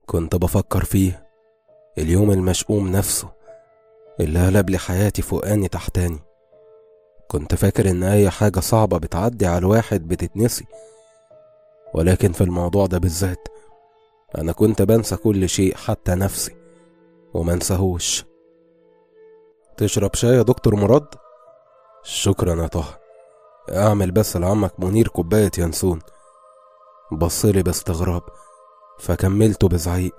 كنت بفكر فيه اليوم المشؤوم نفسه اللي قلب لي حياتي فوقاني تحتاني كنت فاكر إن أي حاجة صعبة بتعدي على الواحد بتتنسي ولكن في الموضوع ده بالذات أنا كنت بنسى كل شيء حتى نفسي وما انساهوش تشرب شاي يا دكتور مراد؟ شكرا يا طه اعمل بس لعمك منير كوباية ينسون بصلي باستغراب فكملته بزعيق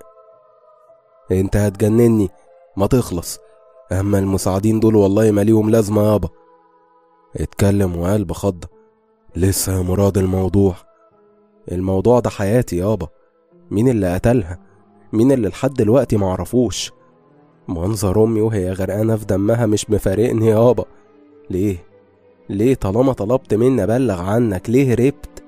انت هتجنني ما تخلص اما المساعدين دول والله ما ليهم لازمة يابا اتكلم وقال بخضة لسه يا مراد الموضوع الموضوع ده حياتي يابا مين اللي قتلها مين اللي لحد دلوقتي معرفوش منظر امي وهي غرقانة في دمها مش مفارقني يابا ليه ليه طالما طلبت مني ابلغ عنك ليه هربت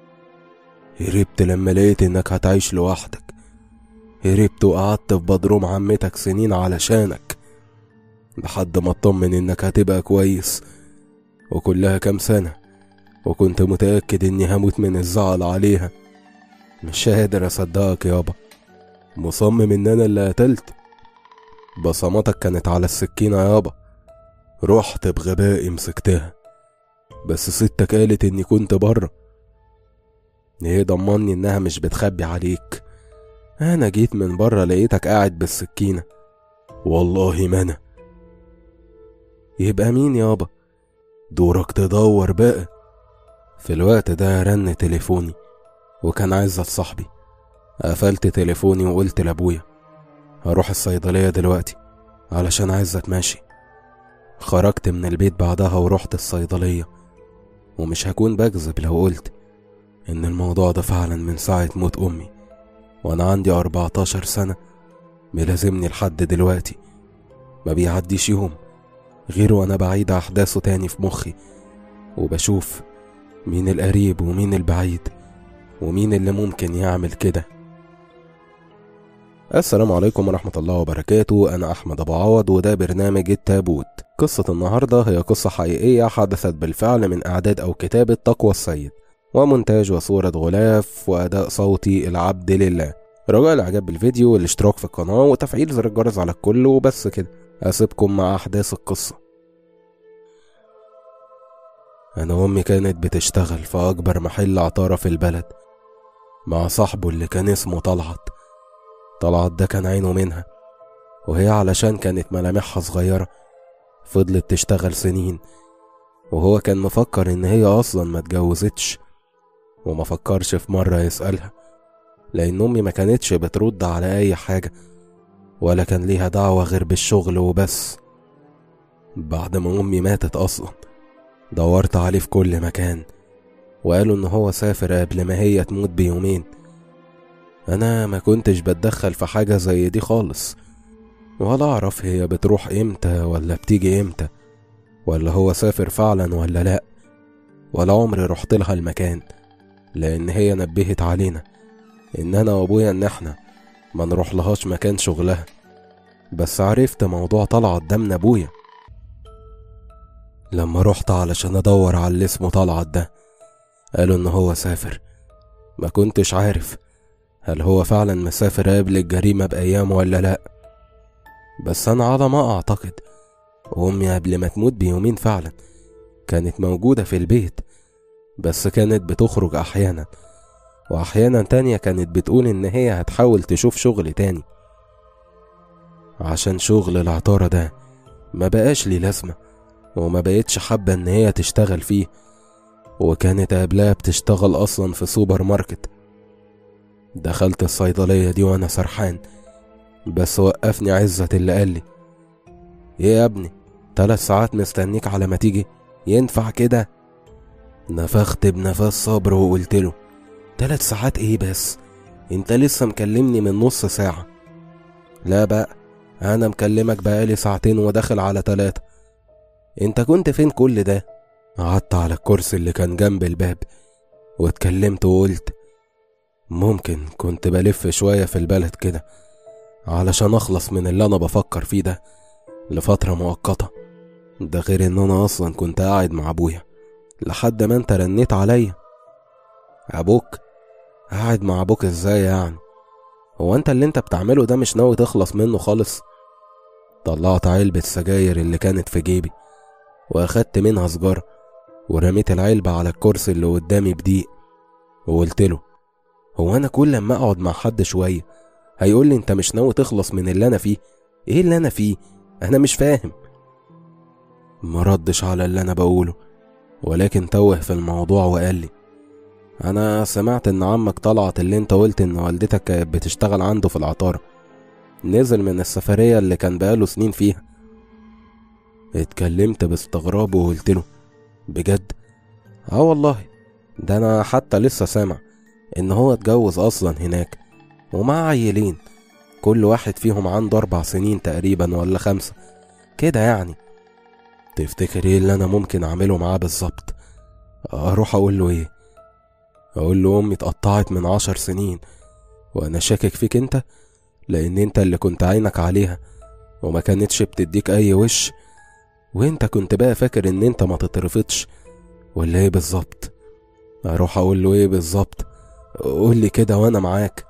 هربت لما لقيت انك هتعيش لوحدك هربت وقعدت في بدروم عمتك سنين علشانك لحد ما اطمن انك هتبقى كويس وكلها كام سنة وكنت متأكد اني هموت من الزعل عليها مش قادر اصدقك يابا مصمم ان انا اللي قتلت بصماتك كانت على السكينة يابا رحت بغبائي مسكتها بس ستك قالت اني كنت بره ايه ضمني انها مش بتخبي عليك انا جيت من بره لقيتك قاعد بالسكينة والله ما انا يبقى مين يابا دورك تدور بقى في الوقت ده رن تليفوني وكان عزت صاحبي قفلت تليفوني وقلت لابويا هروح الصيدلية دلوقتي علشان عزت ماشي خرجت من البيت بعدها ورحت الصيدلية ومش هكون بكذب لو قلت إن الموضوع ده فعلا من ساعة موت أمي وأنا عندي أربعتاشر سنة ملازمني لحد دلوقتي ما بيعديش يوم غير وأنا بعيد أحداثه تاني في مخي وبشوف مين القريب ومين البعيد ومين اللي ممكن يعمل كده السلام عليكم ورحمة الله وبركاته أنا أحمد أبو عوض وده برنامج التابوت قصة النهاردة هي قصة حقيقية حدثت بالفعل من إعداد أو كتابة تقوى السيد ومونتاج وصورة غلاف وأداء صوتي العبد لله رجاء الإعجاب بالفيديو والاشتراك في القناة وتفعيل زر الجرس على الكل وبس كده أسيبكم مع أحداث القصة أنا وأمي كانت بتشتغل في أكبر محل عطارة في البلد مع صاحبه اللي كان اسمه طلعت طلعت ده كان عينه منها وهي علشان كانت ملامحها صغيرة فضلت تشتغل سنين وهو كان مفكر إن هي أصلا ما اتجوزتش وما فكرش في مرة يسألها لأن أمي ما كانتش بترد على أي حاجة ولا كان ليها دعوة غير بالشغل وبس بعد ما أمي ماتت أصلا دورت عليه في كل مكان وقالوا إن هو سافر قبل ما هي تموت بيومين أنا ما كنتش بتدخل في حاجة زي دي خالص ولا أعرف هي بتروح إمتى ولا بتيجي إمتى ولا هو سافر فعلا ولا لأ ولا عمري رحت لها المكان لأن هي نبهت علينا إن أنا وأبويا إن إحنا ما نروح لهاش مكان شغلها بس عرفت موضوع طلعت ده من أبويا لما رحت علشان أدور على اللي اسمه طلعت ده قالوا إن هو سافر ما كنتش عارف هل هو فعلا مسافر قبل الجريمة بأيام ولا لأ بس أنا على ما أعتقد أمي قبل ما تموت بيومين فعلا كانت موجودة في البيت بس كانت بتخرج أحيانا وأحيانا تانية كانت بتقول إن هي هتحاول تشوف شغل تاني عشان شغل العطارة ده ما بقاش لي لازمة وما بقتش حابة إن هي تشتغل فيه وكانت قبلها بتشتغل أصلا في سوبر ماركت دخلت الصيدلية دي وأنا سرحان بس وقفني عزت اللي قال لي ايه يا ابني تلات ساعات مستنيك على ما تيجي ينفع كده نفخت بنفس صبر وقلت له تلات ساعات ايه بس انت لسه مكلمني من نص ساعة لا بقى انا مكلمك بقالي ساعتين وداخل على تلاتة انت كنت فين كل ده قعدت على الكرسي اللي كان جنب الباب واتكلمت وقلت ممكن كنت بلف شوية في البلد كده علشان أخلص من اللي أنا بفكر فيه ده لفترة مؤقتة ده غير إن أنا أصلا كنت قاعد مع أبويا لحد ما أنت رنيت عليا أبوك قاعد مع أبوك إزاي يعني هو انت اللي انت بتعمله ده مش ناوي تخلص منه خالص طلعت علبة سجاير اللي كانت في جيبي واخدت منها سجارة ورميت العلبة على الكرسي اللي قدامي بضيق وقلت له هو انا كل لما اقعد مع حد شوية هيقول لي انت مش ناوي تخلص من اللي انا فيه ايه اللي انا فيه انا مش فاهم مردش على اللي انا بقوله ولكن توه في الموضوع وقال لي انا سمعت ان عمك طلعت اللي انت قلت ان والدتك كانت بتشتغل عنده في العطارة نزل من السفرية اللي كان بقاله سنين فيها اتكلمت باستغراب وقلت له بجد اه والله ده انا حتى لسه سامع ان هو اتجوز اصلا هناك ومع عيلين كل واحد فيهم عنده اربع سنين تقريبا ولا خمسة كده يعني تفتكر ايه اللي انا ممكن اعمله معاه بالظبط اروح اقول له ايه اقول له امي اتقطعت من عشر سنين وانا شاكك فيك انت لان انت اللي كنت عينك عليها وما كانتش بتديك اي وش وانت كنت بقى فاكر ان انت ما تترفضش ولا ايه بالظبط اروح اقول له ايه بالظبط قول لي كده وانا معاك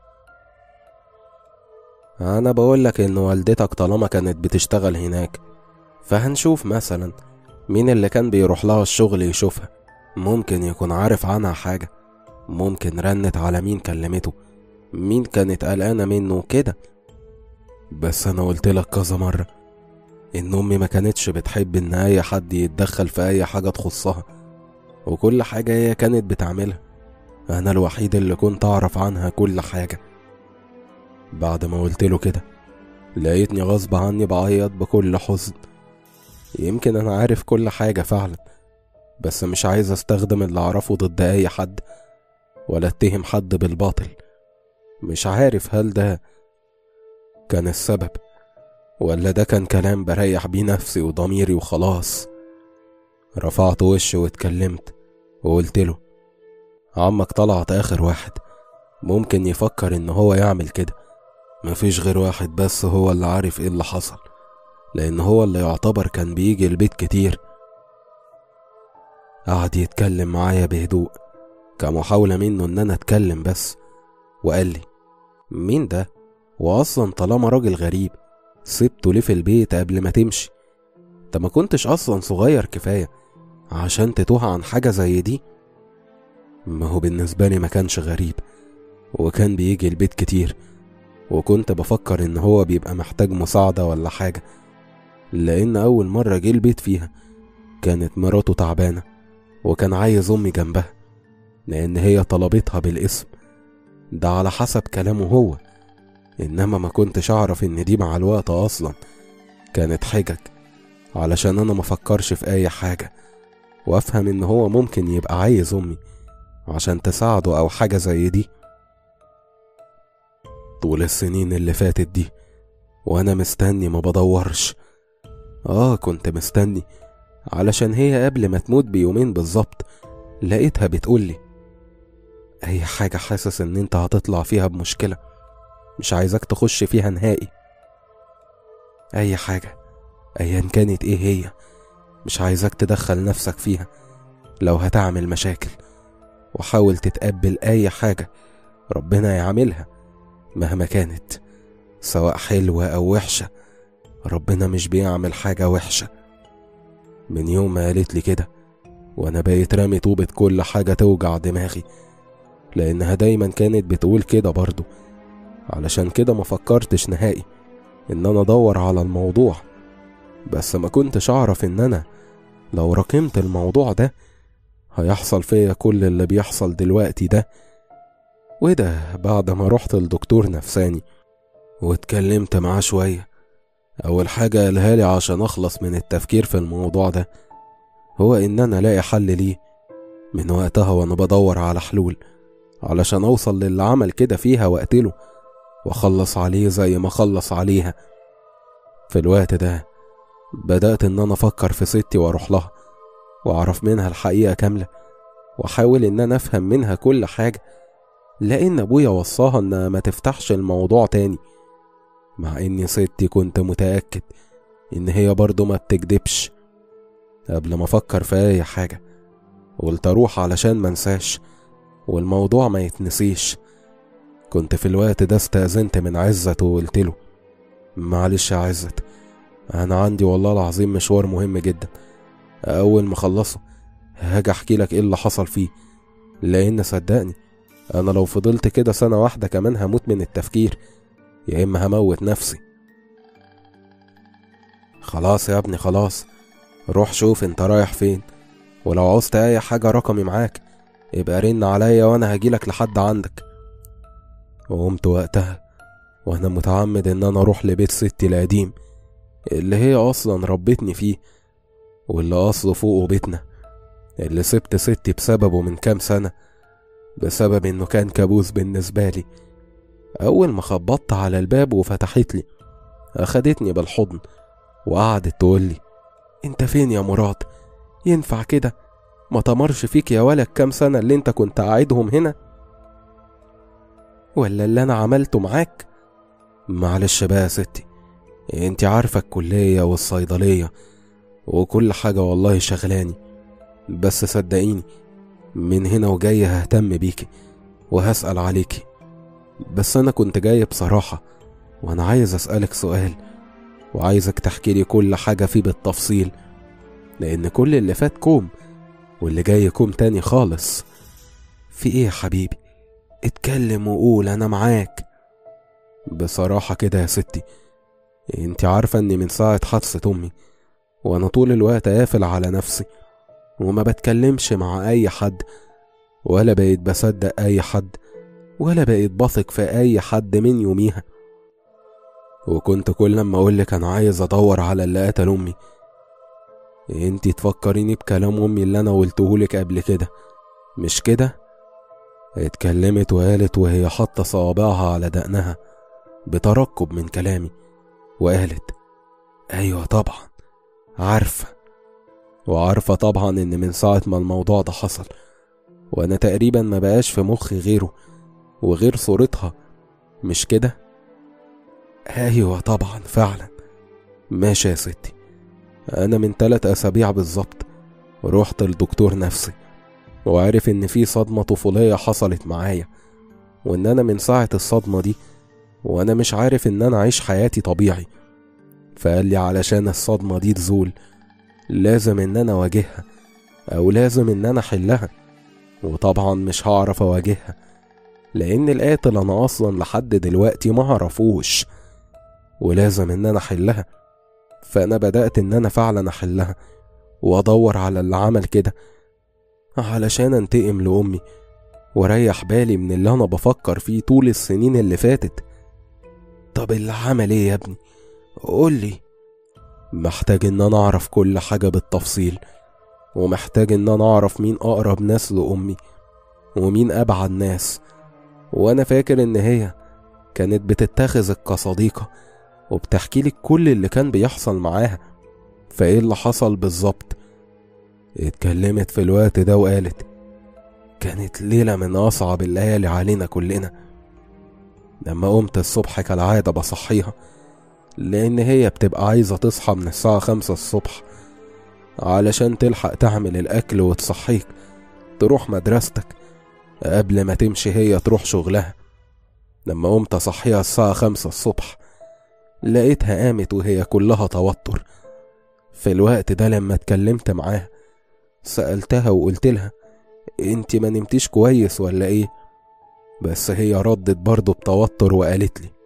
انا بقول لك ان والدتك طالما كانت بتشتغل هناك فهنشوف مثلا مين اللي كان بيروح لها الشغل يشوفها ممكن يكون عارف عنها حاجة ممكن رنت على مين كلمته مين كانت قلقانة منه كده بس انا قلت لك كذا مرة ان امي ما كانتش بتحب ان اي حد يتدخل في اي حاجة تخصها وكل حاجة هي كانت بتعملها انا الوحيد اللي كنت اعرف عنها كل حاجة بعد ما قلت له كده لقيتني غصب عني بعيط بكل حزن يمكن انا عارف كل حاجة فعلا بس مش عايز استخدم اللي اعرفه ضد اي حد ولا اتهم حد بالباطل مش عارف هل ده كان السبب ولا ده كان كلام بريح بيه نفسي وضميري وخلاص رفعت وشي واتكلمت وقلت له عمك طلعت اخر واحد ممكن يفكر ان هو يعمل كده مفيش غير واحد بس هو اللي عارف ايه اللي حصل لان هو اللي يعتبر كان بيجي البيت كتير قعد يتكلم معايا بهدوء كمحاولة منه ان انا اتكلم بس وقال لي مين ده واصلا طالما راجل غريب سبته ليه في البيت قبل ما تمشي انت ما كنتش اصلا صغير كفاية عشان تتوه عن حاجة زي دي ما هو بالنسبة لي ما كانش غريب وكان بيجي البيت كتير وكنت بفكر ان هو بيبقى محتاج مساعدة ولا حاجة لان اول مرة جه البيت فيها كانت مراته تعبانة وكان عايز امي جنبها لان هي طلبتها بالاسم ده على حسب كلامه هو انما ما كنتش اعرف ان دي مع الوقت اصلا كانت حجج علشان انا مفكرش في اي حاجة وافهم ان هو ممكن يبقى عايز امي عشان تساعده او حاجة زي دي طول السنين اللي فاتت دي وانا مستني ما بدورش اه كنت مستني علشان هي قبل ما تموت بيومين بالظبط لقيتها بتقولي اي حاجة حاسس ان انت هتطلع فيها بمشكلة مش عايزك تخش فيها نهائي اي حاجة ايا كانت ايه هي مش عايزك تدخل نفسك فيها لو هتعمل مشاكل وحاول تتقبل اي حاجة ربنا يعملها مهما كانت سواء حلوة او وحشة ربنا مش بيعمل حاجة وحشة من يوم ما قالت لي كده وانا بقيت رامي طوبة كل حاجة توجع دماغي لانها دايما كانت بتقول كده برضو علشان كده ما فكرتش نهائي ان انا ادور على الموضوع بس ما كنتش اعرف ان انا لو راكمت الموضوع ده هيحصل فيا كل اللي بيحصل دلوقتي ده وده بعد ما رحت لدكتور نفساني واتكلمت معاه شوية أول حاجة قالها لي عشان أخلص من التفكير في الموضوع ده هو إن أنا ألاقي حل ليه من وقتها وأنا بدور على حلول علشان أوصل للي عمل كده فيها وأقتله وأخلص عليه زي ما خلص عليها في الوقت ده بدأت إن أنا أفكر في ستي وأروح لها وأعرف منها الحقيقة كاملة وأحاول إن أنا أفهم منها كل حاجة لأن أبويا وصاها إن ما تفتحش الموضوع تاني مع إني ستي كنت متأكد إن هي برضه ما بتكدبش قبل ما أفكر في أي حاجة قلت أروح علشان منساش والموضوع ما يتنسيش كنت في الوقت ده استأذنت من عزت وقلت له معلش يا عزت أنا عندي والله العظيم مشوار مهم جدا أول ما أخلصه هاجي أحكي لك إيه اللي حصل فيه لأن صدقني أنا لو فضلت كده سنة واحدة كمان هموت من التفكير يا إما هموت نفسي خلاص يا ابني خلاص روح شوف انت رايح فين ولو عوزت اي حاجة رقمي معاك يبقى رن عليا وانا هجيلك لحد عندك وقمت وقتها وانا متعمد ان انا اروح لبيت ستي القديم اللي هي اصلا ربتني فيه واللي اصله فوقه بيتنا اللي سبت ستي بسببه من كام سنة بسبب انه كان كابوس بالنسبة لي اول ما خبطت على الباب وفتحت لي اخدتني بالحضن وقعدت تقولي انت فين يا مراد ينفع كده ما تمرش فيك يا ولد كام سنة اللي انت كنت قاعدهم هنا ولا اللي انا عملته معاك معلش بقى يا ستي انت عارفة الكلية والصيدلية وكل حاجة والله شغلاني بس صدقيني من هنا وجاي ههتم بيكي وهسأل عليكي بس أنا كنت جاي بصراحة وأنا عايز أسألك سؤال وعايزك تحكي لي كل حاجة فيه بالتفصيل لأن كل اللي فات كوم واللي جاي كوم تاني خالص في إيه يا حبيبي اتكلم وقول أنا معاك بصراحة كده يا ستي انت عارفة اني من ساعة حادثة امي وانا طول الوقت قافل على نفسي وما بتكلمش مع اي حد ولا بقيت بصدق اي حد ولا بقيت بثق في اي حد من يوميها وكنت كل لما اقولك انا عايز ادور على اللي قتل امي انتي تفكريني بكلام امي اللي انا قلتهولك قبل كده مش كده اتكلمت وقالت وهي حاطه صوابعها على دقنها بترقب من كلامي وقالت ايوه طبعا عارفه وعارفه طبعا ان من ساعه ما الموضوع ده حصل وانا تقريبا ما بقاش في مخي غيره وغير صورتها مش كده ايوه طبعا فعلا ماشي يا ستي انا من تلات اسابيع بالظبط رحت لدكتور نفسي وعرف ان في صدمه طفوليه حصلت معايا وان انا من ساعه الصدمه دي وانا مش عارف ان انا اعيش حياتي طبيعي فقال لي علشان الصدمه دي تزول لازم ان انا اواجهها او لازم ان انا احلها وطبعا مش هعرف اواجهها لان القاتل انا اصلا لحد دلوقتي ما عرفوش ولازم ان انا احلها فانا بدات ان انا فعلا احلها وادور على اللي عمل كده علشان انتقم لامي واريح بالي من اللي انا بفكر فيه طول السنين اللي فاتت طب اللي عمل ايه يا ابني قولي محتاج ان انا اعرف كل حاجه بالتفصيل ومحتاج ان انا اعرف مين اقرب ناس لامي ومين ابعد ناس وانا فاكر ان هي كانت بتتخذك كصديقه وبتحكي لك كل اللي كان بيحصل معاها فايه اللي حصل بالظبط اتكلمت في الوقت ده وقالت كانت ليلة من أصعب الليالي علينا كلنا لما قمت الصبح كالعادة بصحيها لأن هي بتبقى عايزة تصحى من الساعة خمسة الصبح علشان تلحق تعمل الأكل وتصحيك تروح مدرستك قبل ما تمشي هي تروح شغلها لما قمت أصحيها الساعة خمسة الصبح لقيتها قامت وهي كلها توتر في الوقت ده لما اتكلمت معاها سألتها وقلت لها انت ما نمتيش كويس ولا ايه بس هي ردت برضه بتوتر وقالت لي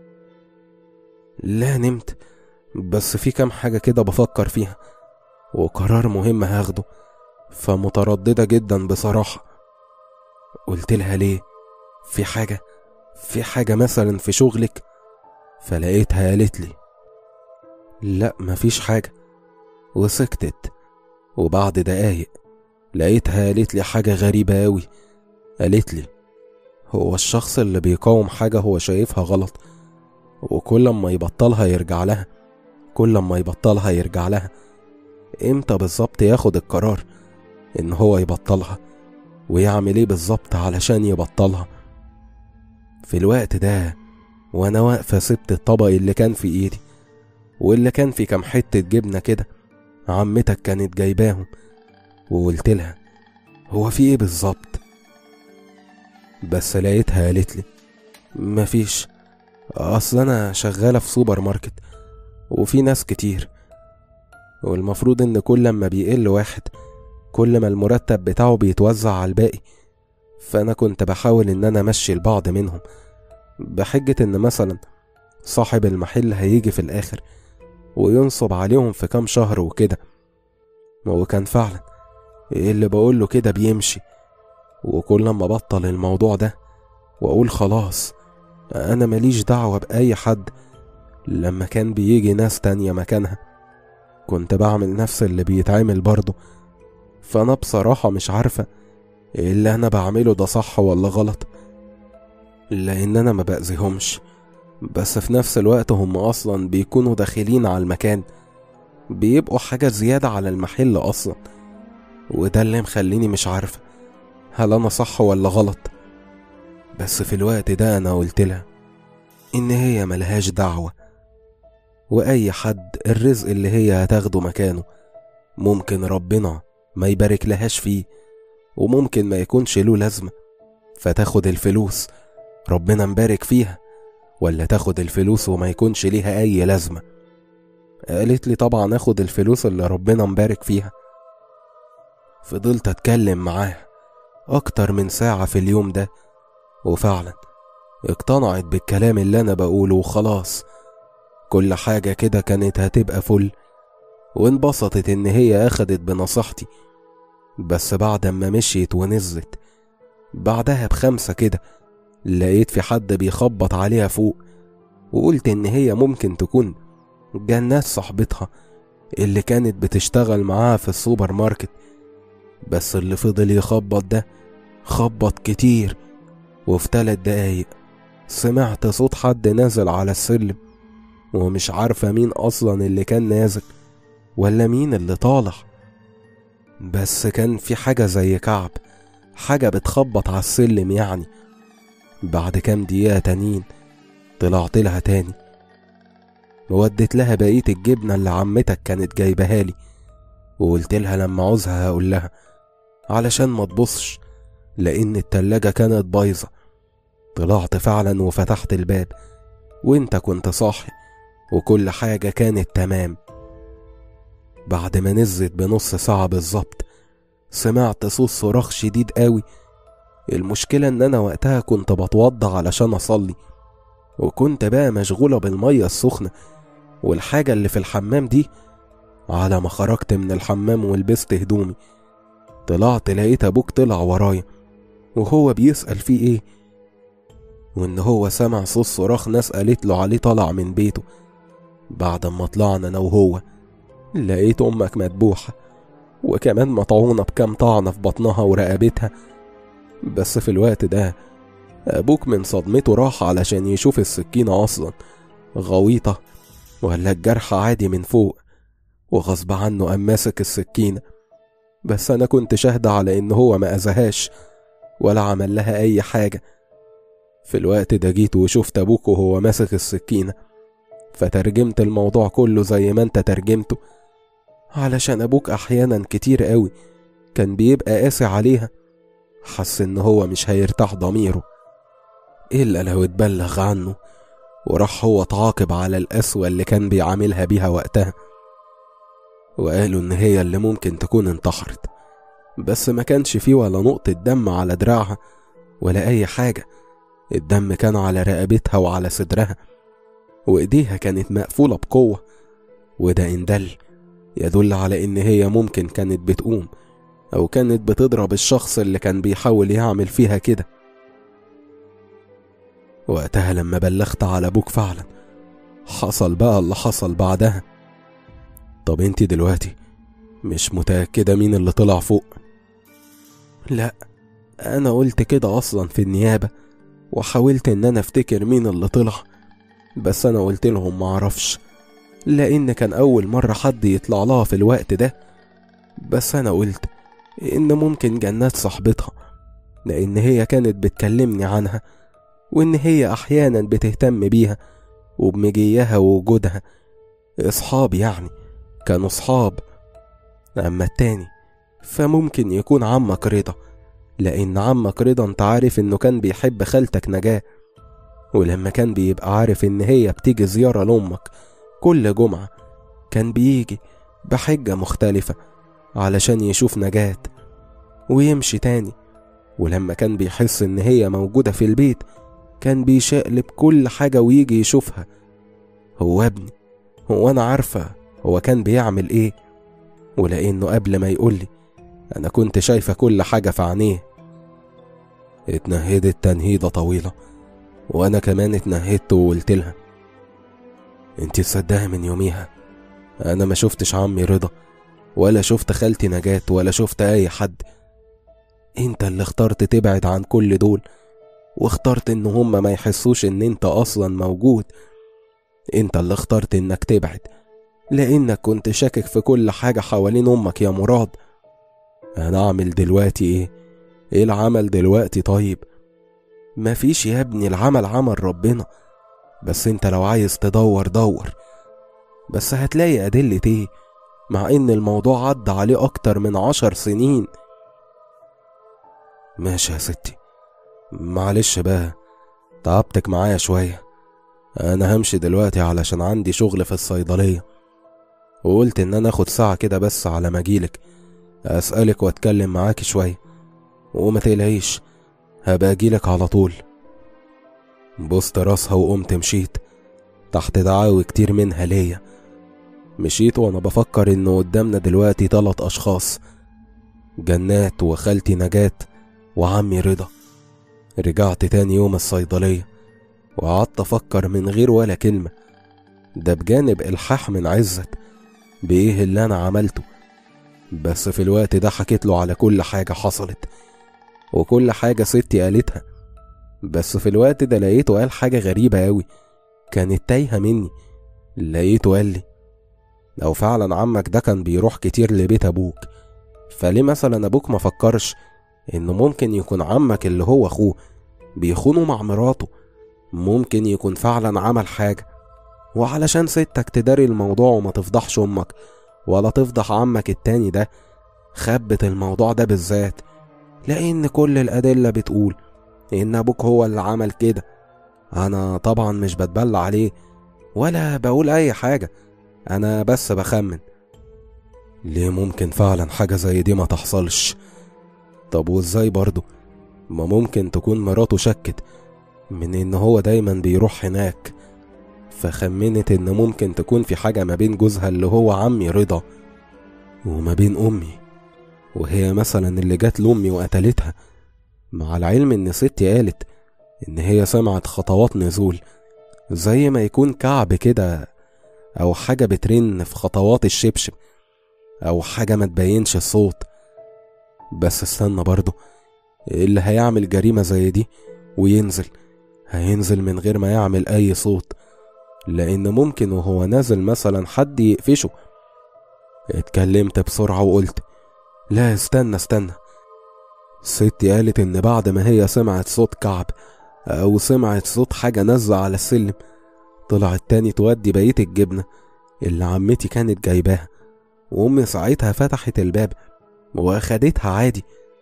لا نمت بس في كام حاجة كده بفكر فيها وقرار مهم هاخده فمترددة جدا بصراحة قلت لها ليه في حاجة في حاجة مثلا في شغلك فلقيتها قالت لي لا مفيش حاجة وسكتت وبعد دقايق لقيتها قالت لي حاجة غريبة أوي قالت لي هو الشخص اللي بيقاوم حاجة هو شايفها غلط وكل ما يبطلها يرجع لها كل ما يبطلها يرجع لها امتى بالظبط ياخد القرار ان هو يبطلها ويعمل ايه بالظبط علشان يبطلها في الوقت ده وانا واقفة سبت الطبق اللي كان في ايدي واللي كان في كام حتة جبنة كده عمتك كانت جايباهم وقلت لها هو في ايه بالظبط بس لقيتها قالت لي مفيش اصل انا شغالة في سوبر ماركت وفي ناس كتير والمفروض ان كل لما بيقل واحد كل ما المرتب بتاعه بيتوزع على الباقي فانا كنت بحاول ان انا امشي البعض منهم بحجة ان مثلا صاحب المحل هيجي في الاخر وينصب عليهم في كام شهر وكده وكان فعلا اللي بقوله كده بيمشي وكل ما بطل الموضوع ده واقول خلاص انا ماليش دعوة باي حد لما كان بيجي ناس تانية مكانها كنت بعمل نفس اللي بيتعمل برضه فانا بصراحة مش عارفة إيه اللي انا بعمله ده صح ولا غلط لان انا ما بأذيهمش بس في نفس الوقت هم اصلا بيكونوا داخلين على المكان بيبقوا حاجة زيادة على المحل اصلا وده اللي مخليني مش عارفة هل انا صح ولا غلط بس في الوقت ده انا قلت لها ان هي ملهاش دعوة واي حد الرزق اللي هي هتاخده مكانه ممكن ربنا ما يبارك لهاش فيه وممكن ما يكونش له لازمة فتاخد الفلوس ربنا مبارك فيها ولا تاخد الفلوس وما يكونش ليها أي لازمة قالت لي طبعا اخد الفلوس اللي ربنا مبارك فيها فضلت اتكلم معاها اكتر من ساعة في اليوم ده وفعلا اقتنعت بالكلام اللي انا بقوله وخلاص كل حاجة كده كانت هتبقى فل وانبسطت ان هي اخدت بنصيحتي بس بعد ما مشيت ونزلت بعدها بخمسة كده لقيت في حد بيخبط عليها فوق وقلت إن هي ممكن تكون جنات صاحبتها اللي كانت بتشتغل معاها في السوبر ماركت بس اللي فضل يخبط ده خبط كتير وفي تلات دقايق سمعت صوت حد نازل على السلم ومش عارفة مين أصلا اللي كان نازل ولا مين اللي طالع بس كان في حاجة زي كعب حاجة بتخبط على السلم يعني بعد كام دقيقة تانيين طلعت لها تاني ووديت لها بقية الجبنة اللي عمتك كانت جايبها لي وقلت لها لما عوزها هقول لها علشان ما تبصش لأن التلاجة كانت بايظة طلعت فعلا وفتحت الباب وانت كنت صاحي وكل حاجة كانت تمام بعد ما نزلت بنص ساعة بالظبط سمعت صوت صراخ شديد قوي المشكلة ان انا وقتها كنت بتوضى علشان اصلي وكنت بقى مشغولة بالمية السخنة والحاجة اللي في الحمام دي على ما خرجت من الحمام ولبست هدومي طلعت لقيت ابوك طلع ورايا وهو بيسأل فيه ايه وان هو سمع صوت صراخ ناس قالت له عليه طلع من بيته بعد ما طلعنا انا وهو لقيت امك مدبوحة وكمان مطعونة بكام طعنة في بطنها ورقبتها بس في الوقت ده أبوك من صدمته راح علشان يشوف السكينة أصلا غويطة ولا الجرح عادي من فوق وغصب عنه قام ماسك السكينة بس أنا كنت شاهدة على إن هو ما أذاهاش ولا عمل لها أي حاجة في الوقت ده جيت وشفت أبوك وهو ماسك السكينة فترجمت الموضوع كله زي ما انت ترجمته علشان أبوك أحيانا كتير قوي كان بيبقى قاسي عليها حس إن هو مش هيرتاح ضميره إلا لو اتبلغ عنه وراح هو تعاقب على القسوة اللي كان بيعاملها بيها وقتها وقالوا إن هي اللي ممكن تكون انتحرت بس ما كانش فيه ولا نقطة دم على دراعها ولا أي حاجة الدم كان على رقبتها وعلى صدرها وإيديها كانت مقفولة بقوة وده إن دل يدل على إن هي ممكن كانت بتقوم أو كانت بتضرب الشخص اللي كان بيحاول يعمل فيها كده وقتها لما بلغت على أبوك فعلا حصل بقى اللي حصل بعدها طب انت دلوقتي مش متأكدة مين اللي طلع فوق لا أنا قلت كده أصلا في النيابة وحاولت إن أنا أفتكر مين اللي طلع بس أنا قلت لهم معرفش لأن كان أول مرة حد يطلع لها في الوقت ده بس أنا قلت إن ممكن جنات صاحبتها لأن هي كانت بتكلمني عنها وإن هي أحيانا بتهتم بيها وبمجيها ووجودها أصحاب يعني كانوا صحاب أما التاني فممكن يكون عمك رضا لأن عمك رضا أنت عارف إنه كان بيحب خالتك نجاة ولما كان بيبقى عارف إن هي بتيجي زيارة لأمك كل جمعة كان بيجي بحجة مختلفة علشان يشوف نجاة ويمشي تاني ولما كان بيحس إن هي موجودة في البيت كان بيشقلب كل حاجة ويجي يشوفها هو ابني هو أنا عارفة هو كان بيعمل إيه ولأنه قبل ما يقولي أنا كنت شايفة كل حاجة في عينيه اتنهدت تنهيدة طويلة وأنا كمان اتنهدت وقلت لها انتي تصدقي من يوميها أنا ما شفتش عمي رضا ولا شفت خالتي نجاة ولا شفت أي حد انت اللي اخترت تبعد عن كل دول واخترت ان هما ما يحسوش ان انت اصلا موجود انت اللي اخترت انك تبعد لانك كنت شاكك في كل حاجة حوالين امك يا مراد انا اعمل دلوقتي ايه ايه العمل دلوقتي طيب مفيش يا ابني العمل عمل ربنا بس انت لو عايز تدور دور بس هتلاقي أدلة ايه مع ان الموضوع عدى عليه اكتر من عشر سنين ماشي يا ستي معلش بقى تعبتك معايا شوية أنا همشي دلوقتي علشان عندي شغل في الصيدلية وقلت إن أنا أخد ساعة كده بس على ما أجيلك أسألك وأتكلم معاكي شوية وما تقلقيش هبقى أجيلك على طول بوست راسها وقمت مشيت تحت دعاوي كتير منها ليا مشيت وأنا بفكر إنه قدامنا دلوقتي تلات أشخاص جنات وخالتي نجاة وعمي رضا رجعت تاني يوم الصيدلية وقعدت أفكر من غير ولا كلمة ده بجانب إلحاح من عزت بإيه اللي أنا عملته بس في الوقت ده حكيت له على كل حاجة حصلت وكل حاجة ستي قالتها بس في الوقت ده لقيته قال حاجة غريبة أوي كانت تايهة مني لقيته قال لي لو فعلا عمك ده كان بيروح كتير لبيت أبوك فليه مثلا أبوك ما فكرش إنه ممكن يكون عمك اللي هو أخوه بيخونه مع مراته ممكن يكون فعلا عمل حاجة وعلشان ستك تداري الموضوع وما تفضحش أمك ولا تفضح عمك التاني ده خبت الموضوع ده بالذات لأن كل الأدلة بتقول إن أبوك هو اللي عمل كده أنا طبعا مش بتبلى عليه ولا بقول أي حاجة أنا بس بخمن ليه ممكن فعلا حاجة زي دي ما تحصلش طب وازاي برضه ما ممكن تكون مراته شكت من ان هو دايما بيروح هناك فخمنت ان ممكن تكون في حاجة ما بين جوزها اللي هو عمي رضا وما بين امي وهي مثلا اللي جت لامي وقتلتها مع العلم ان ستي قالت ان هي سمعت خطوات نزول زي ما يكون كعب كده او حاجة بترن في خطوات الشبشب او حاجة ما تبينش الصوت بس استنى برضه اللي هيعمل جريمة زي دي وينزل هينزل من غير ما يعمل أي صوت لأن ممكن وهو نازل مثلا حد يقفشه اتكلمت بسرعة وقلت لا استنى استنى ستي قالت إن بعد ما هي سمعت صوت كعب أو سمعت صوت حاجة نازلة على السلم طلعت تاني تودي بقية الجبنة اللي عمتي كانت جايباها وأمي ساعتها فتحت الباب واخدتها عادي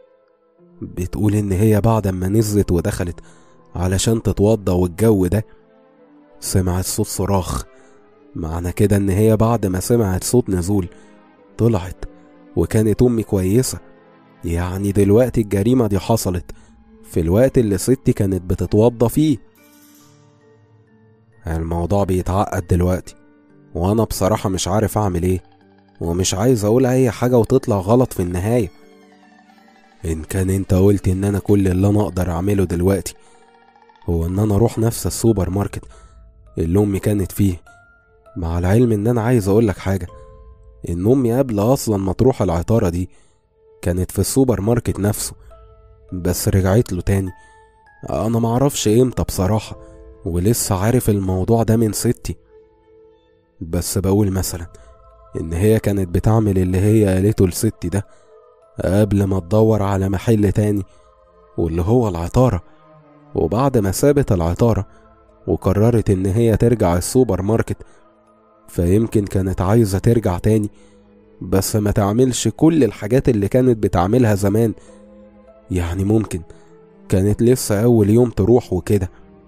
بتقول ان هي بعد ما نزلت ودخلت علشان تتوضى والجو ده سمعت صوت صراخ معنى كده ان هي بعد ما سمعت صوت نزول طلعت وكانت امي كويسة يعني دلوقتي الجريمة دي حصلت في الوقت اللي ستي كانت بتتوضى فيه الموضوع بيتعقد دلوقتي وانا بصراحة مش عارف اعمل ايه ومش عايز اقول اي حاجة وتطلع غلط في النهاية ان كان انت قلت ان انا كل اللي انا اقدر اعمله دلوقتي هو ان انا اروح نفس السوبر ماركت اللي امي كانت فيه مع العلم ان انا عايز اقولك حاجة ان امي قبل اصلا ما تروح العطارة دي كانت في السوبر ماركت نفسه بس رجعت له تاني انا معرفش امتى بصراحة ولسه عارف الموضوع ده من ستي بس بقول مثلا ان هي كانت بتعمل اللي هي قالته لستي ده قبل ما تدور على محل تاني واللي هو العطارة وبعد ما سابت العطارة وقررت ان هي ترجع السوبر ماركت فيمكن كانت عايزة ترجع تاني بس ما تعملش كل الحاجات اللي كانت بتعملها زمان يعني ممكن كانت لسه أول يوم تروح وكده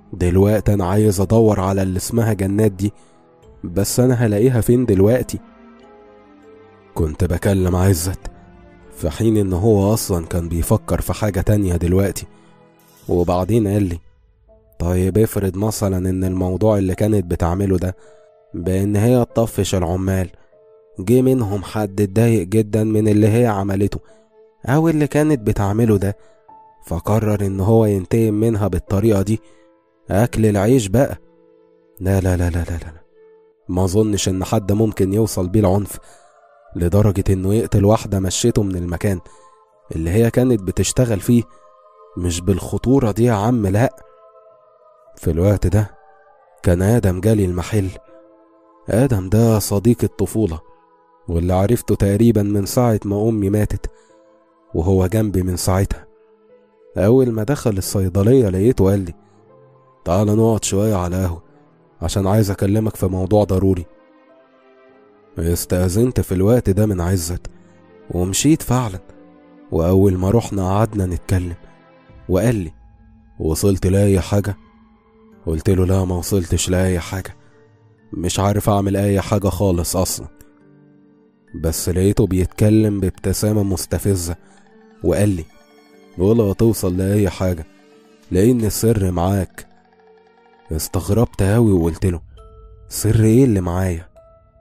دلوقتي انا عايز ادور على اللي اسمها جنات دي بس انا هلاقيها فين دلوقتي كنت بكلم عزت في حين ان هو اصلا كان بيفكر في حاجة تانية دلوقتي وبعدين قال لي طيب افرض مثلا ان الموضوع اللي كانت بتعمله ده بان هي تطفش العمال جه منهم حد اتضايق جدا من اللي هي عملته او اللي كانت بتعمله ده فقرر ان هو ينتقم منها بالطريقة دي اكل العيش بقى لا لا لا لا لا لا ما اظنش ان حد ممكن يوصل بيه العنف لدرجة انه يقتل واحدة مشيته من المكان اللي هي كانت بتشتغل فيه مش بالخطورة دي يا عم لا في الوقت ده كان آدم جالي المحل آدم ده صديق الطفولة واللي عرفته تقريبا من ساعة ما أمي ماتت وهو جنبي من ساعتها أول ما دخل الصيدلية لقيته قال لي تعال نقعد شوية على قهوة عشان عايز أكلمك في موضوع ضروري استأذنت في الوقت ده من عزت ومشيت فعلا وأول ما رحنا قعدنا نتكلم وقال لي وصلت لأي حاجة قلت له لا ما وصلتش لأي حاجة مش عارف أعمل أي حاجة خالص أصلا بس لقيته بيتكلم بابتسامة مستفزة وقال لي ولا توصل لأي حاجة لأن السر معاك استغربت أوي وقلت له سر إيه اللي معايا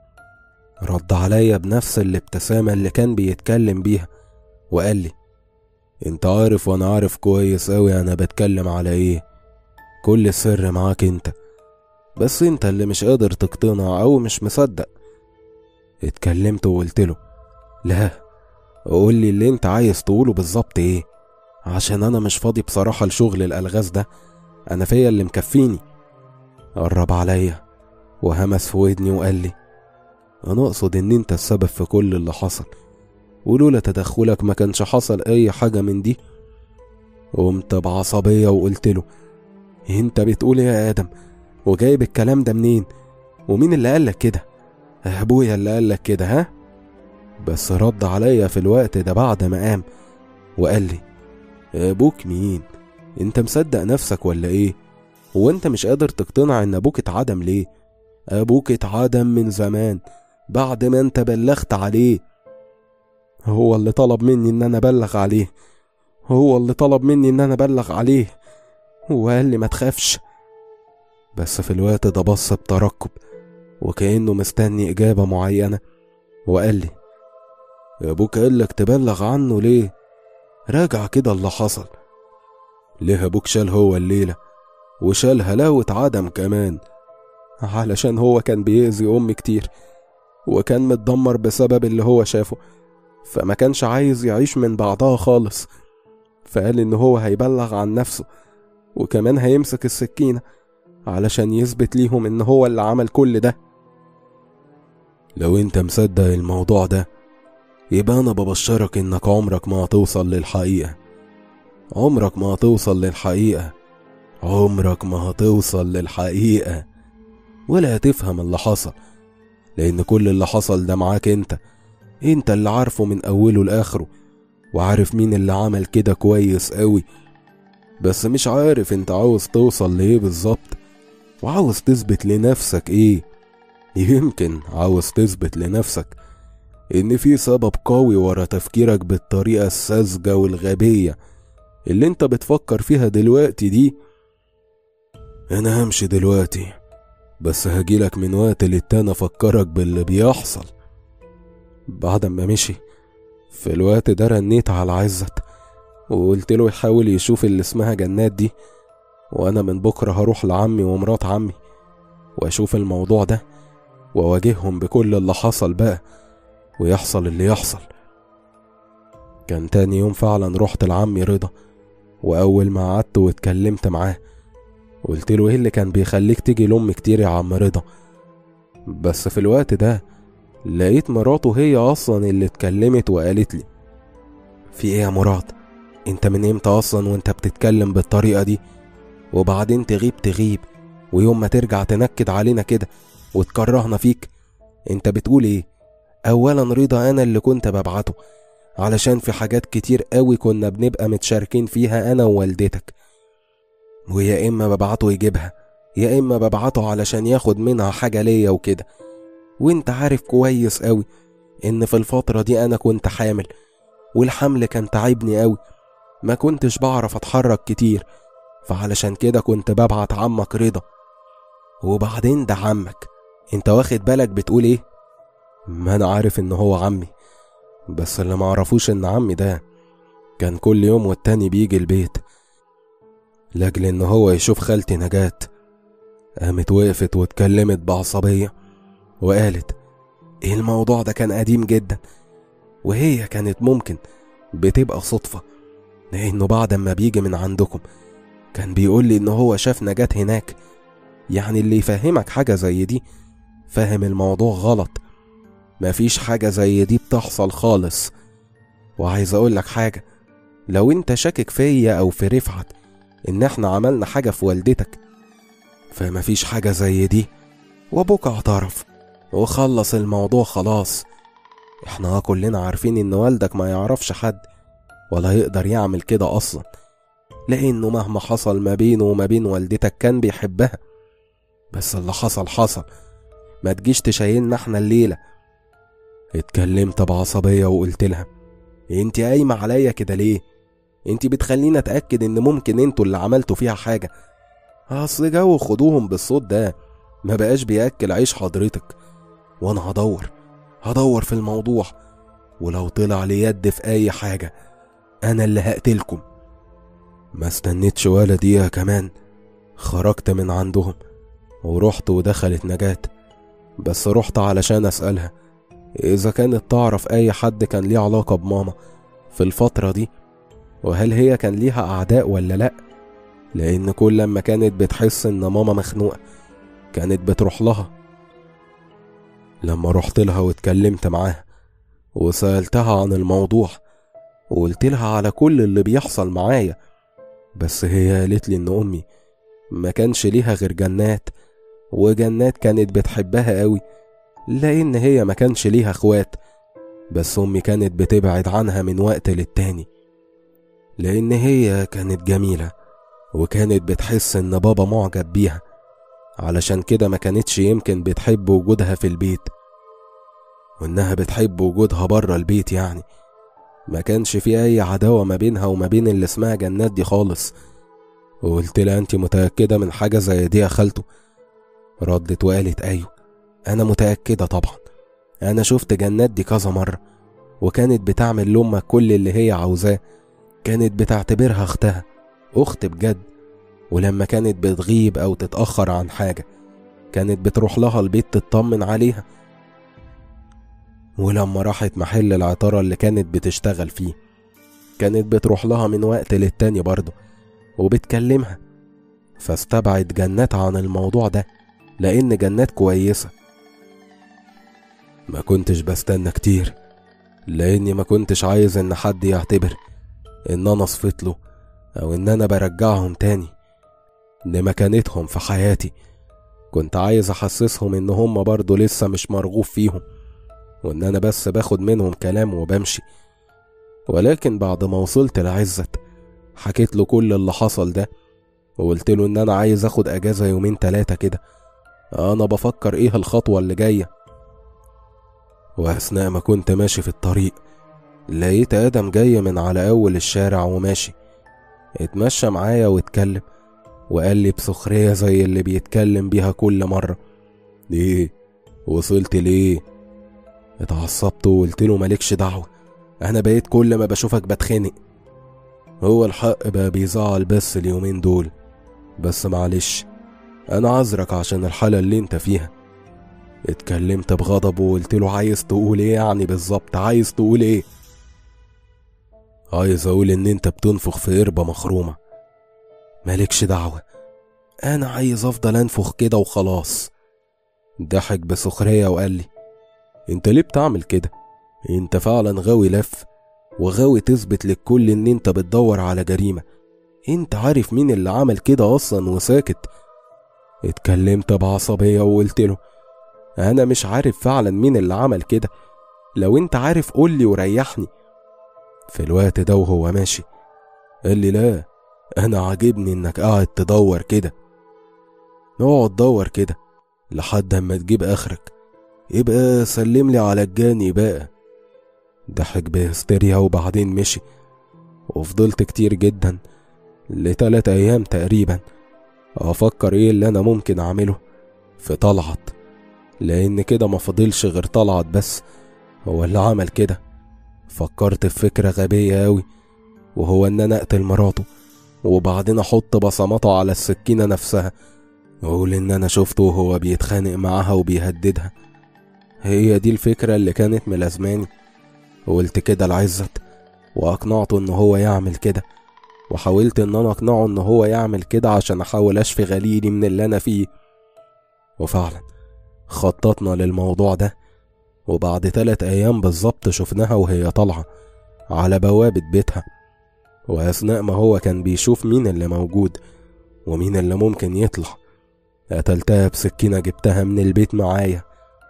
رد عليا بنفس الابتسامة اللي كان بيتكلم بيها وقال لي انت عارف وانا عارف كويس اوي انا بتكلم على ايه كل السر معاك انت بس انت اللي مش قادر تقتنع او مش مصدق اتكلمت وقلت له لا قول لي اللي انت عايز تقوله بالظبط ايه عشان انا مش فاضي بصراحة لشغل الالغاز ده انا فيا اللي مكفيني قرب عليا وهمس في ودني وقال لي انا اقصد ان انت السبب في كل اللي حصل ولولا تدخلك ما كانش حصل اي حاجة من دي قمت بعصبية وقلت له انت بتقول ايه يا ادم وجايب الكلام ده منين ومين اللي قالك كده ابويا اللي قالك كده ها بس رد عليا في الوقت ده بعد ما قام وقال لي ابوك مين انت مصدق نفسك ولا ايه هو انت مش قادر تقتنع ان ابوك اتعدم ليه ابوك اتعدم من زمان بعد ما انت بلغت عليه هو اللي طلب مني ان انا ابلغ عليه هو اللي طلب مني ان انا ابلغ عليه وقال لي ما تخافش بس في الوقت ده بص بترقب وكأنه مستني إجابة معينة وقال لي أبوك قالك تبلغ عنه ليه؟ راجع كده اللي حصل ليه أبوك شال هو الليلة وشال هلاوة عدم كمان علشان هو كان بيأذي أمي كتير وكان متدمر بسبب اللي هو شافه فما كانش عايز يعيش من بعدها خالص فقال إن هو هيبلغ عن نفسه وكمان هيمسك السكينة علشان يثبت ليهم إن هو اللي عمل كل ده لو انت مصدق الموضوع ده يبقى أنا ببشرك إنك عمرك ما هتوصل للحقيقة عمرك ما هتوصل للحقيقة عمرك ما هتوصل للحقيقة ولا هتفهم اللي حصل لأن كل اللي حصل ده معاك انت انت اللي عارفه من أوله لآخره وعارف مين اللي عمل كده كويس قوي بس مش عارف انت عاوز توصل لإيه بالظبط وعاوز تثبت لنفسك ايه يمكن عاوز تثبت لنفسك ان في سبب قوي ورا تفكيرك بالطريقة الساذجة والغبية اللي انت بتفكر فيها دلوقتي دي انا همشي دلوقتي بس هجيلك من وقت للتاني افكرك باللي بيحصل بعد ما مشي في الوقت ده رنيت على عزت وقلت له يحاول يشوف اللي اسمها جنات دي وانا من بكره هروح لعمي ومرات عمي واشوف الموضوع ده واواجههم بكل اللي حصل بقى ويحصل اللي يحصل كان تاني يوم فعلا رحت لعمي رضا واول ما قعدت واتكلمت معاه قلت له ايه اللي كان بيخليك تيجي لامي كتير يا عم رضا بس في الوقت ده لقيت مراته هي اصلا اللي اتكلمت وقالت لي في ايه يا مراد انت من امتى اصلا وانت بتتكلم بالطريقه دي وبعدين تغيب تغيب ويوم ما ترجع تنكد علينا كده وتكرهنا فيك انت بتقول ايه اولا رضا انا اللي كنت ببعته علشان في حاجات كتير قوي كنا بنبقى متشاركين فيها انا ووالدتك ويا إما ببعته يجيبها يا إما ببعته علشان ياخد منها حاجة ليا وكده وانت عارف كويس قوي إن في الفترة دي أنا كنت حامل والحمل كان تعبني قوي ما كنتش بعرف أتحرك كتير فعلشان كده كنت ببعت عمك رضا وبعدين ده عمك انت واخد بالك بتقول ايه ما انا عارف ان هو عمي بس اللي معرفوش ان عمي ده كان كل يوم والتاني بيجي البيت لاجل ان هو يشوف خالتي نجاة قامت وقفت واتكلمت بعصبية وقالت ايه الموضوع ده كان قديم جدا وهي كانت ممكن بتبقى صدفة لانه بعد ما بيجي من عندكم كان بيقول لي ان هو شاف نجاة هناك يعني اللي يفهمك حاجة زي دي فاهم الموضوع غلط مفيش حاجة زي دي بتحصل خالص وعايز اقولك حاجة لو انت شاكك فيا او في رفعت ان احنا عملنا حاجة في والدتك فمفيش حاجة زي دي وابوك اعترف وخلص الموضوع خلاص احنا كلنا عارفين ان والدك ما يعرفش حد ولا يقدر يعمل كده اصلا لانه مهما حصل ما بينه وما بين والدتك كان بيحبها بس اللي حصل حصل ما تجيش تشيلنا احنا الليلة اتكلمت بعصبية وقلت لها انت قايمة عليا كده ليه انت بتخليني اتأكد ان ممكن انتوا اللي عملتوا فيها حاجة اصل جو خدوهم بالصوت ده ما بقاش بياكل عيش حضرتك وانا هدور هدور في الموضوع ولو طلع لي يد في اي حاجة انا اللي هقتلكم ما استنيتش ولا دقيقة كمان خرجت من عندهم ورحت ودخلت نجاة بس رحت علشان أسألها إذا كانت تعرف أي حد كان ليه علاقة بماما في الفترة دي وهل هي كان ليها أعداء ولا لأ لأن كل لما كانت بتحس إن ماما مخنوقة كانت بتروح لها لما رحت لها واتكلمت معاها وسألتها عن الموضوع وقلت لها على كل اللي بيحصل معايا بس هي قالت لي إن أمي ما كانش ليها غير جنات وجنات كانت بتحبها قوي لأن هي ما كانش ليها اخوات بس أمي كانت بتبعد عنها من وقت للتاني لأن هي كانت جميلة وكانت بتحس إن بابا معجب بيها علشان كده ما كانتش يمكن بتحب وجودها في البيت وإنها بتحب وجودها بره البيت يعني ما كانش في أي عداوة ما بينها وما بين اللي اسمها جنات دي خالص وقلت لها أنت متأكدة من حاجة زي دي يا خالته ردت وقالت أيوه أنا متأكدة طبعا أنا شفت جنات دي كذا مرة وكانت بتعمل لأمك كل اللي هي عاوزاه كانت بتعتبرها أختها أخت بجد ولما كانت بتغيب أو تتأخر عن حاجة كانت بتروح لها البيت تطمن عليها ولما راحت محل العطارة اللي كانت بتشتغل فيه كانت بتروح لها من وقت للتاني برضه وبتكلمها فاستبعد جنات عن الموضوع ده لأن جنات كويسة ما كنتش بستنى كتير لأني ما كنتش عايز إن حد يعتبر إن أنا صفت له أو إن أنا برجعهم تاني لمكانتهم في حياتي كنت عايز أحسسهم إن هم برضه لسه مش مرغوب فيهم وإن أنا بس باخد منهم كلام وبمشي ولكن بعد ما وصلت لعزت حكيت له كل اللي حصل ده وقلت له إن أنا عايز أخد أجازة يومين تلاتة كده أنا بفكر إيه الخطوة اللي جاية وأثناء ما كنت ماشي في الطريق لقيت آدم جاي من على أول الشارع وماشي اتمشى معايا واتكلم وقال لي بسخرية زي اللي بيتكلم بيها كل مرة ليه وصلت ليه اتعصبت وقلت له مالكش دعوة أنا بقيت كل ما بشوفك بتخنق هو الحق بقى بيزعل بس اليومين دول بس معلش أنا عذرك عشان الحالة اللي انت فيها اتكلمت بغضب وقلت له عايز تقول ايه يعني بالظبط عايز تقول ايه عايز اقول ان انت بتنفخ في قربة مخرومة مالكش دعوة انا عايز افضل انفخ كده وخلاص ضحك بسخرية وقال لي انت ليه بتعمل كده انت فعلا غاوي لف وغاوي تثبت للكل ان انت بتدور على جريمة انت عارف مين اللي عمل كده اصلا وساكت اتكلمت بعصبية وقلت له انا مش عارف فعلا مين اللي عمل كده لو انت عارف قولي وريحني في الوقت ده وهو ماشي قال لي لا انا عاجبني انك قاعد تدور كده اقعد دور كده لحد اما تجيب اخرك يبقى سلم لي على الجاني بقى ضحك بهستيريا وبعدين مشي وفضلت كتير جدا لتلات ايام تقريبا افكر ايه اللي انا ممكن اعمله في طلعت لان كده ما فضلش غير طلعت بس هو اللي عمل كده فكرت في فكرة غبية أوي وهو إن أنا أقتل مراته وبعدين أحط بصماته على السكينة نفسها وأقول إن أنا شفته وهو بيتخانق معاها وبيهددها هي دي الفكرة اللي كانت ملازماني قلت كده لعزت وأقنعته إن هو يعمل كده وحاولت إن أنا أقنعه إن هو يعمل كده عشان أحاول أشفي غليلي من اللي أنا فيه وفعلا خططنا للموضوع ده وبعد تلات أيام بالظبط شفناها وهي طالعة على بوابة بيتها وأثناء ما هو كان بيشوف مين اللي موجود ومين اللي ممكن يطلع قتلتها بسكينة جبتها من البيت معايا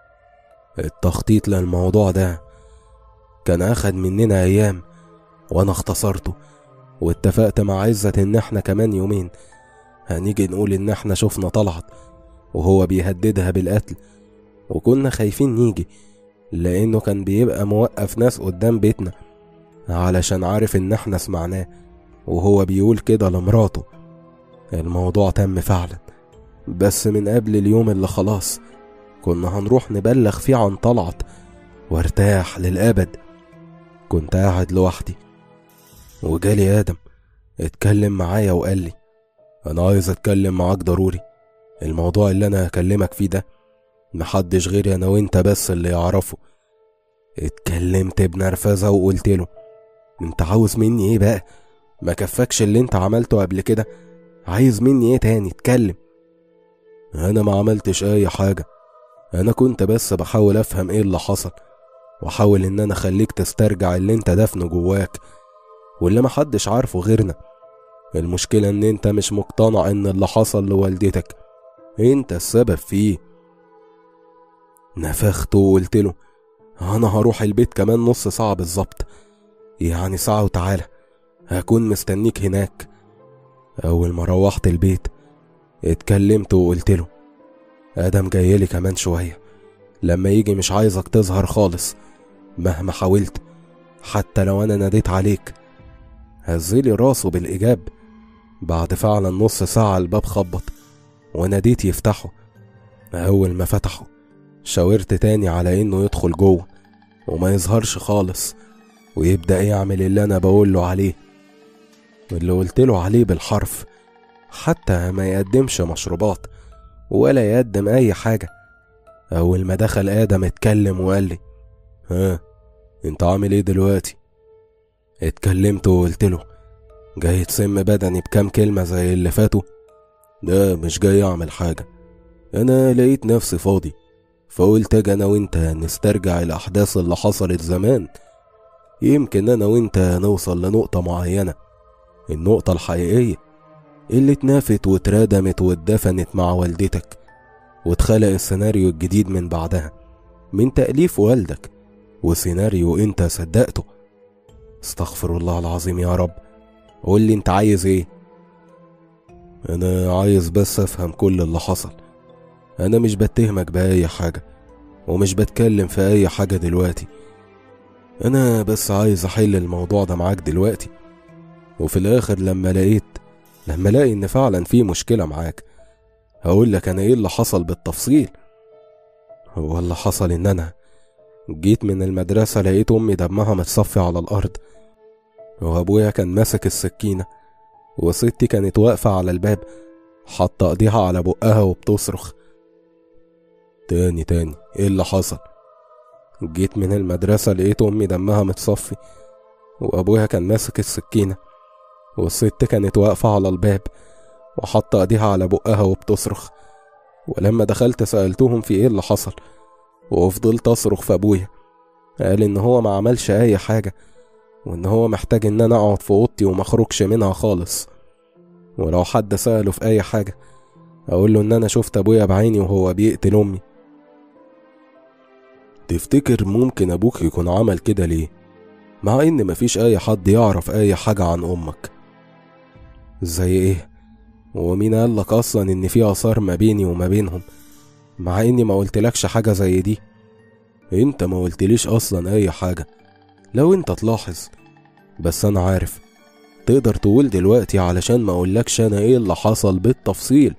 التخطيط للموضوع ده كان أخد مننا أيام وأنا اختصرته واتفقت مع عزت إن احنا كمان يومين هنيجي نقول إن احنا شفنا طلعت وهو بيهددها بالقتل وكنا خايفين نيجي لأنه كان بيبقى موقف ناس قدام بيتنا علشان عارف إن احنا سمعناه وهو بيقول كده لمراته الموضوع تم فعلا بس من قبل اليوم اللي خلاص كنا هنروح نبلغ فيه عن طلعت وارتاح للأبد كنت قاعد لوحدي وجالي آدم اتكلم معايا وقال لي أنا عايز أتكلم معاك ضروري الموضوع اللي أنا هكلمك فيه ده محدش غيري أنا وأنت بس اللي يعرفه اتكلمت بنرفزة وقلت له انت عاوز مني ايه بقى ما كفكش اللي انت عملته قبل كده عايز مني ايه تاني اتكلم انا ما عملتش اي حاجة انا كنت بس بحاول افهم ايه اللي حصل واحاول ان انا اخليك تسترجع اللي انت دفنه جواك واللي محدش عارفه غيرنا المشكلة ان انت مش مقتنع ان اللي حصل لوالدتك انت السبب فيه نفخت وقلت له انا هروح البيت كمان نص ساعة بالظبط يعني ساعة وتعالى هكون مستنيك هناك اول ما روحت البيت اتكلمت وقلت له ادم جايلي كمان شوية لما يجي مش عايزك تظهر خالص مهما حاولت حتى لو انا ناديت عليك هزلي راسه بالاجاب بعد فعلا نص ساعة الباب خبط وناديت يفتحه أول ما فتحه شاورت تاني على إنه يدخل جوه وما يظهرش خالص ويبدأ يعمل اللي أنا بقوله عليه واللي قلت له عليه بالحرف حتى ما يقدمش مشروبات ولا يقدم أي حاجة أول ما دخل آدم اتكلم وقال لي ها انت عامل ايه دلوقتي اتكلمت وقلت له جاي تسم بدني بكام كلمة زي اللي فاتوا ده مش جاي أعمل حاجة أنا لقيت نفسي فاضي فقلت أجي أنا وأنت نسترجع الأحداث اللي حصلت زمان يمكن أنا وأنت نوصل لنقطة معينة النقطة الحقيقية اللي اتنافت واتردمت واتدفنت مع والدتك واتخلق السيناريو الجديد من بعدها من تأليف والدك وسيناريو انت صدقته استغفر الله العظيم يا رب قول لي انت عايز ايه انا عايز بس افهم كل اللي حصل انا مش بتهمك باي حاجة ومش بتكلم في اي حاجة دلوقتي انا بس عايز احل الموضوع ده معاك دلوقتي وفي الاخر لما لقيت لما الاقي ان فعلا في مشكلة معاك هقول لك انا ايه اللي حصل بالتفصيل هو اللي حصل ان انا جيت من المدرسة لقيت امي دمها متصفي على الارض وابويا كان ماسك السكينة وستي كانت واقفة على الباب حاطة ايديها على بقها وبتصرخ تاني تاني ايه اللي حصل جيت من المدرسة لقيت امي دمها متصفي وابويا كان ماسك السكينة والست كانت واقفة على الباب وحاطة ايديها على بقها وبتصرخ ولما دخلت سألتهم في ايه اللي حصل وفضلت اصرخ في ابويا قال ان هو ما عملش اي حاجة وان هو محتاج ان انا اقعد في اوضتي وما اخرجش منها خالص ولو حد سأله في اي حاجة اقول له ان انا شفت ابويا بعيني وهو بيقتل امي تفتكر ممكن ابوك يكون عمل كده ليه مع ان مفيش اي حد يعرف اي حاجة عن امك زي ايه ومين قال لك اصلا ان في اثار ما بيني وما بينهم مع اني ما قلتلكش حاجه زي دي انت ما قلتليش اصلا اي حاجه لو انت تلاحظ بس انا عارف تقدر تقول دلوقتي علشان ما اقولكش انا ايه اللي حصل بالتفصيل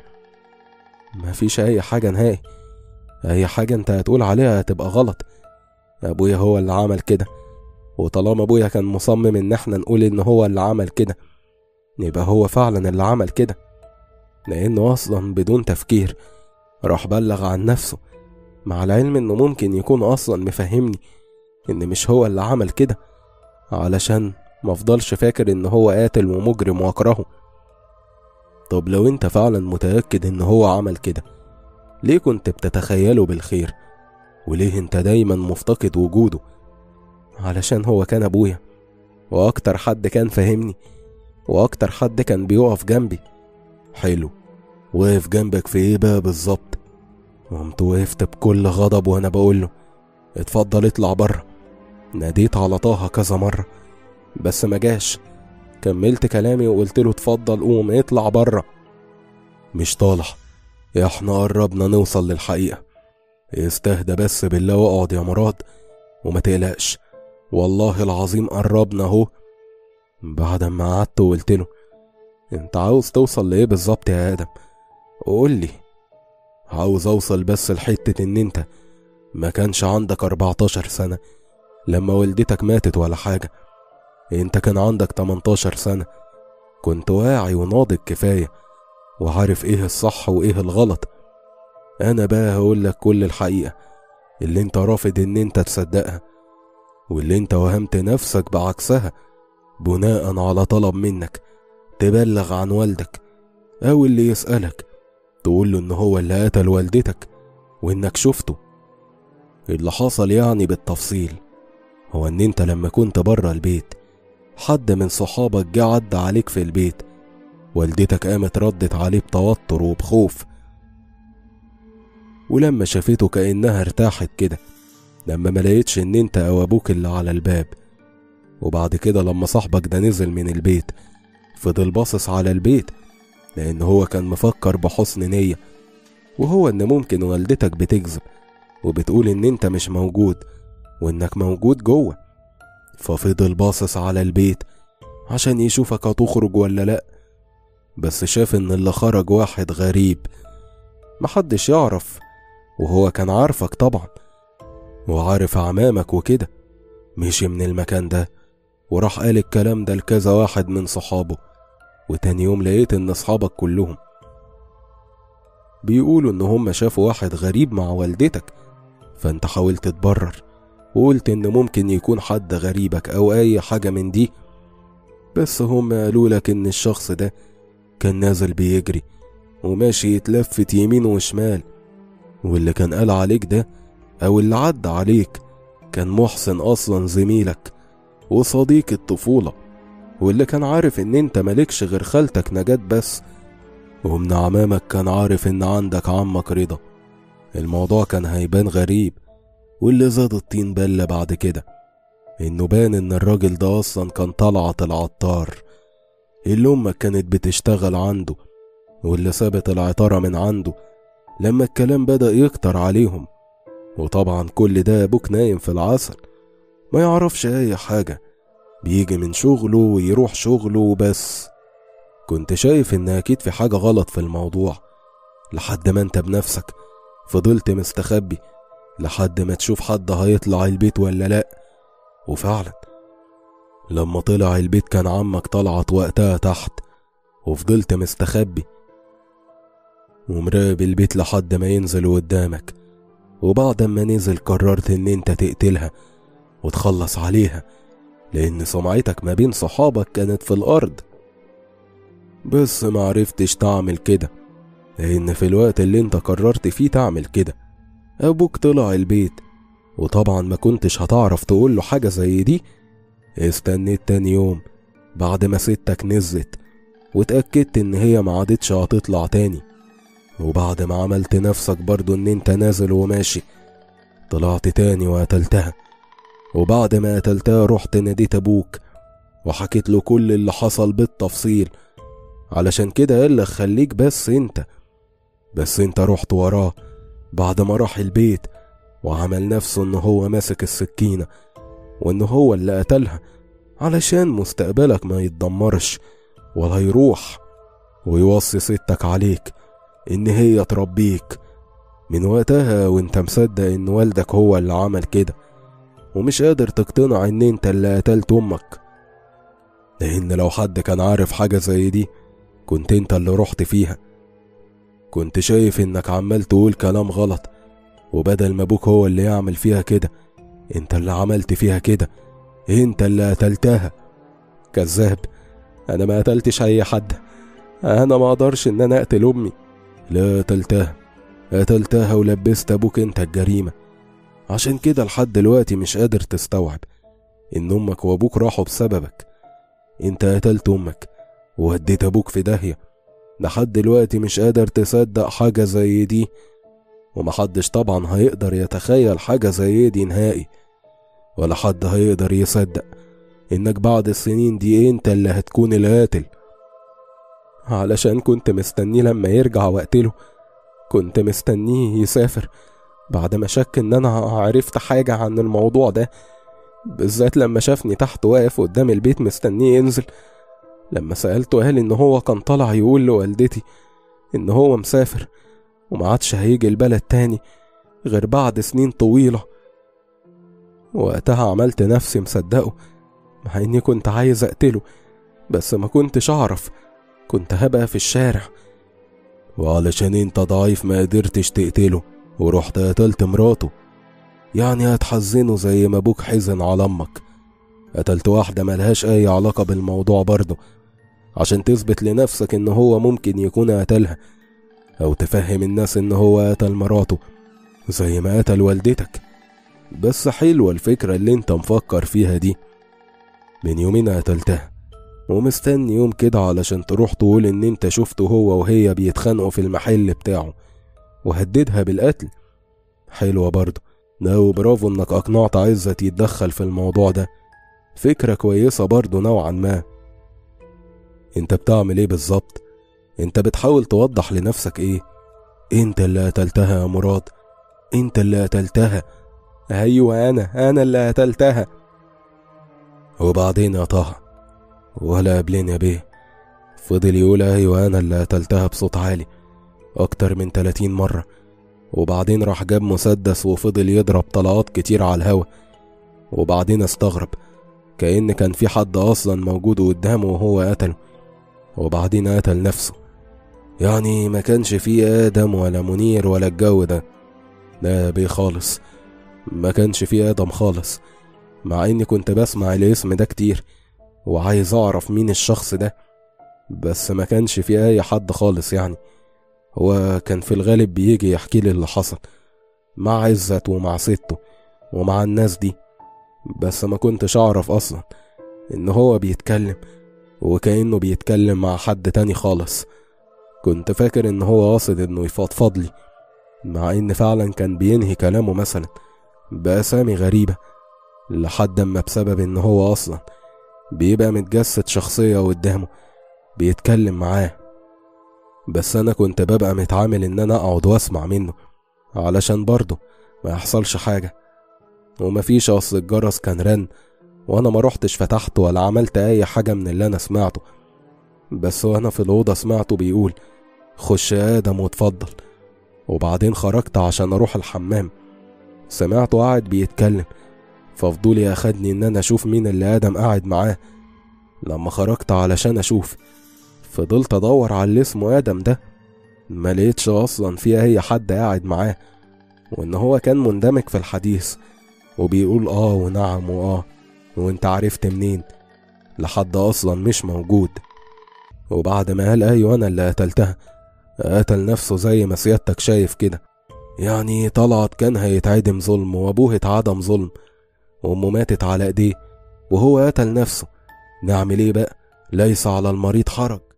مفيش اي حاجه نهائي اي حاجه انت هتقول عليها هتبقى غلط ابويا هو اللي عمل كده وطالما ابويا كان مصمم ان احنا نقول ان هو اللي عمل كده يبقى هو فعلا اللي عمل كده لانه اصلا بدون تفكير راح بلغ عن نفسه مع العلم انه ممكن يكون اصلا مفهمني ان مش هو اللي عمل كده علشان مفضلش فاكر ان هو قاتل ومجرم واكرهه طب لو انت فعلا متأكد ان هو عمل كده ليه كنت بتتخيله بالخير وليه انت دايما مفتقد وجوده علشان هو كان ابويا واكتر حد كان فاهمني واكتر حد كان بيقف جنبي حلو واقف جنبك في ايه بقى بالظبط قمت وقفت بكل غضب وانا بقوله اتفضل اطلع بره ناديت على طه كذا مرة بس ما جاش كملت كلامي وقلت له اتفضل قوم اطلع بره مش طالع احنا قربنا نوصل للحقيقة استهدى بس بالله واقعد يا مراد وما تقلقش والله العظيم قربنا اهو بعد ما قعدت وقلت له انت عاوز توصل لايه بالظبط يا ادم قول لي عاوز اوصل بس لحتة ان انت ما كانش عندك 14 سنة لما والدتك ماتت ولا حاجة انت كان عندك 18 سنة كنت واعي وناضج كفاية وعارف ايه الصح وايه الغلط انا بقى هقولك كل الحقيقة اللي انت رافض ان انت تصدقها واللي انت وهمت نفسك بعكسها بناء على طلب منك تبلغ عن والدك او اللي يسألك تقول له ان هو اللي قتل والدتك وانك شفته اللي حصل يعني بالتفصيل هو ان انت لما كنت بره البيت حد من صحابك جه عدى عليك في البيت والدتك قامت ردت عليه بتوتر وبخوف ولما شافته كأنها ارتاحت كده لما ما لقيتش ان انت او ابوك اللي على الباب وبعد كده لما صاحبك ده نزل من البيت فضل باصص على البيت لان هو كان مفكر بحسن نية وهو ان ممكن والدتك بتكذب وبتقول ان انت مش موجود وانك موجود جوه ففضل باصص على البيت عشان يشوفك هتخرج ولا لأ بس شاف ان اللي خرج واحد غريب محدش يعرف وهو كان عارفك طبعا وعارف أعمامك وكده مشي من المكان ده وراح قال الكلام ده لكذا واحد من صحابه وتاني يوم لقيت ان اصحابك كلهم بيقولوا ان هم شافوا واحد غريب مع والدتك فانت حاولت تبرر وقلت ان ممكن يكون حد غريبك او اي حاجة من دي بس هم قالوا لك ان الشخص ده كان نازل بيجري وماشي يتلفت يمين وشمال واللي كان قال عليك ده او اللي عدى عليك كان محسن اصلا زميلك وصديق الطفولة واللي كان عارف ان انت مالكش غير خالتك نجاة بس ومن عمامك كان عارف ان عندك عمك رضا الموضوع كان هيبان غريب واللي زاد الطين بلة بعد كده انه بان ان الراجل ده اصلا كان طلعت العطار اللي امك كانت بتشتغل عنده واللي سابت العطارة من عنده لما الكلام بدأ يكتر عليهم وطبعا كل ده ابوك نايم في العسل ما يعرفش اي حاجة بيجي من شغله ويروح شغله وبس كنت شايف ان اكيد في حاجة غلط في الموضوع لحد ما انت بنفسك فضلت مستخبي لحد ما تشوف حد هيطلع البيت ولا لا وفعلا لما طلع البيت كان عمك طلعت وقتها تحت وفضلت مستخبي ومراقب البيت لحد ما ينزل قدامك وبعد ما نزل قررت ان انت تقتلها وتخلص عليها لان سمعتك ما بين صحابك كانت في الارض بس معرفتش تعمل كده لان في الوقت اللي انت قررت فيه تعمل كده ابوك طلع البيت وطبعا ما كنتش هتعرف تقوله حاجة زي دي استنيت تاني يوم بعد ما ستك نزلت واتأكدت ان هي ما عادتش هتطلع تاني وبعد ما عملت نفسك برضو ان انت نازل وماشي طلعت تاني وقتلتها وبعد ما قتلتها رحت ناديت ابوك وحكيت له كل اللي حصل بالتفصيل علشان كده قال لك خليك بس انت بس انت رحت وراه بعد ما راح البيت وعمل نفسه ان هو ماسك السكينة وان هو اللي قتلها علشان مستقبلك ما يتدمرش ولا يروح ويوصي ستك عليك ان هي تربيك من وقتها وانت مصدق ان والدك هو اللي عمل كده ومش قادر تقتنع ان انت اللي قتلت امك لان لو حد كان عارف حاجة زي دي كنت انت اللي رحت فيها كنت شايف انك عمال تقول كلام غلط وبدل ما ابوك هو اللي يعمل فيها كده انت اللي عملت فيها كده انت اللي قتلتها كذاب انا ما قتلتش اي حد انا ما اقدرش ان انا اقتل امي لا قتلتها قتلتها ولبست ابوك انت الجريمة عشان كده لحد دلوقتي مش قادر تستوعب ان امك وابوك راحوا بسببك انت قتلت امك ووديت ابوك في داهية لحد دلوقتي مش قادر تصدق حاجة زي دي ومحدش طبعا هيقدر يتخيل حاجة زي دي نهائي ولا حد هيقدر يصدق انك بعد السنين دي انت اللي هتكون القاتل علشان كنت مستنيه لما يرجع واقتله كنت مستنيه يسافر بعد ما شك ان انا عرفت حاجة عن الموضوع ده بالذات لما شافني تحت واقف قدام البيت مستنيه ينزل لما سألته قال ان هو كان طالع يقول لوالدتي ان هو مسافر وما عادش هيجي البلد تاني غير بعد سنين طويلة وقتها عملت نفسي مصدقه مع اني كنت عايز اقتله بس ما كنتش اعرف كنت هبقى في الشارع وعلشان انت ضعيف ما قدرتش تقتله ورحت قتلت مراته يعني هتحزنه زي ما ابوك حزن على امك قتلت واحدة ملهاش اي علاقة بالموضوع برضه عشان تثبت لنفسك ان هو ممكن يكون قتلها او تفهم الناس ان هو قتل مراته زي ما قتل والدتك بس حلوة الفكرة اللي انت مفكر فيها دي من يومين قتلتها ومستني يوم كده علشان تروح تقول ان انت شفته هو وهي بيتخانقوا في المحل بتاعه وهددها بالقتل حلوة برضه لا وبرافو انك اقنعت عزت يتدخل في الموضوع ده فكرة كويسة برضه نوعا ما انت بتعمل ايه بالظبط انت بتحاول توضح لنفسك ايه انت اللي قتلتها يا مراد انت اللي قتلتها ايوه انا انا اللي قتلتها وبعدين يا طه ولا قبلين يا بيه فضل يقول ايوه انا اللي قتلتها بصوت عالي اكتر من 30 مرة وبعدين راح جاب مسدس وفضل يضرب طلقات كتير على الهوا وبعدين استغرب كأن كان في حد أصلا موجود قدامه وهو قتله وبعدين قتل نفسه يعني ما كانش فيه آدم ولا منير ولا الجو ده لا بيه خالص ما كانش فيه آدم خالص مع إني كنت بسمع الاسم ده كتير وعايز أعرف مين الشخص ده بس ما كانش فيه أي حد خالص يعني هو كان في الغالب بيجي يحكي لي اللي حصل مع عزت ومع سته ومع الناس دي بس ما كنتش أعرف أصلا إن هو بيتكلم وكأنه بيتكلم مع حد تاني خالص كنت فاكر إن هو قاصد إنه يفضفض لي مع إن فعلا كان بينهي كلامه مثلا بأسامي غريبة لحد أما بسبب إن هو أصلا بيبقى متجسد شخصية قدامه بيتكلم معاه بس أنا كنت ببقى متعامل إن أنا أقعد وأسمع منه علشان برضه ما يحصلش حاجة ومفيش أصل الجرس كان رن وأنا ما روحتش فتحته ولا عملت أي حاجة من اللي أنا سمعته بس وأنا في الأوضة سمعته بيقول خش يا آدم واتفضل وبعدين خرجت عشان أروح الحمام سمعته قاعد بيتكلم ففضولي أخدني إن أنا أشوف مين اللي آدم قاعد معاه لما خرجت علشان أشوف فضلت أدور على اللي اسمه آدم ده ما لقيتش أصلا في أي حد قاعد معاه وإن هو كان مندمج في الحديث وبيقول آه ونعم وآه وإنت عرفت منين لحد أصلا مش موجود وبعد ما قال أيوة أنا اللي قتلتها قتل نفسه زي ما سيادتك شايف كده يعني طلعت كان هيتعدم ظلم وأبوه اتعدم ظلم وأمه ماتت على إيديه وهو قتل نفسه نعمل إيه بقى ليس على المريض حرج